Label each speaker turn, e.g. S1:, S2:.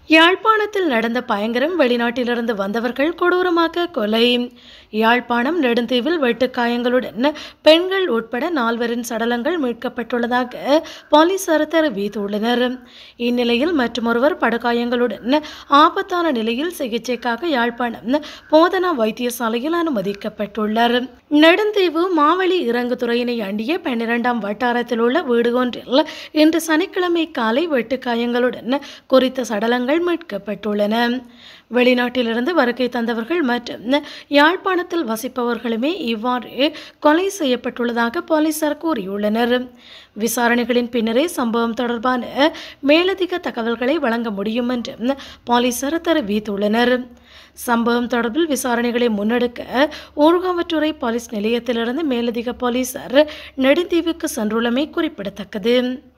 S1: யாழ்ப்பாணத்தில் நடந்த பயங்கரம் வெளிநாட்டிலிருந்து வந்தவர்கள் கொடூரமாக கொலை யாழ்ப்பாணம் நெடுந்தீவில் வெட்டுக்காயங்களுடன் பெண்கள் உட்பட நால்வரின் சடலங்கள் மீட்கப்பட்டுள்ளதாக போலீசார் தெரிவித்துள்ளனர் இந்நிலையில் மற்றொருவர் படுகாயங்களுடன் ஆபத்தான நிலையில் சிகிச்சைக்காக யாழ்ப்பாணம் போதனா வைத்தியசாலையில் அனுமதிக்கப்பட்டுள்ளார் நெடுந்தீவு மாவெளி இறங்குதுறையினை அண்டிய பன்னிரெண்டாம் வட்டாரத்தில் உள்ள வீடு ஒன்றில் இன்று சனிக்கிழமை காலை வெட்டுக்காயங்களுடன் குறித்த சடலங்கள் மீட்கப்பட்டுள்ளன வெளிநாட்டிலிருந்து வருகை தந்தவர்கள் மற்றும் யாழ்ப்பாணத்தில் வசிப்பவர்களுமே இவ்வாறு கொலை செய்யப்பட்டுள்ளதாக போலீசார் கூறியுள்ளனர் விசாரணைகளின் பின்னரே சம்பவம் தொடர்பான மேலதிக தகவல்களை வழங்க முடியும் என்று போலீசார் தெரிவித்துள்ளனர் சம்பவம் தொடர்பில் விசாரணைகளை முன்னெடுக்க ஊர்காவற்றுறை போலீஸ் நிலையத்திலிருந்து மேலதிக போலீசார் நெடுந்தீவுக்கு சென்றுள்ளமை குறிப்பிடத்தக்கது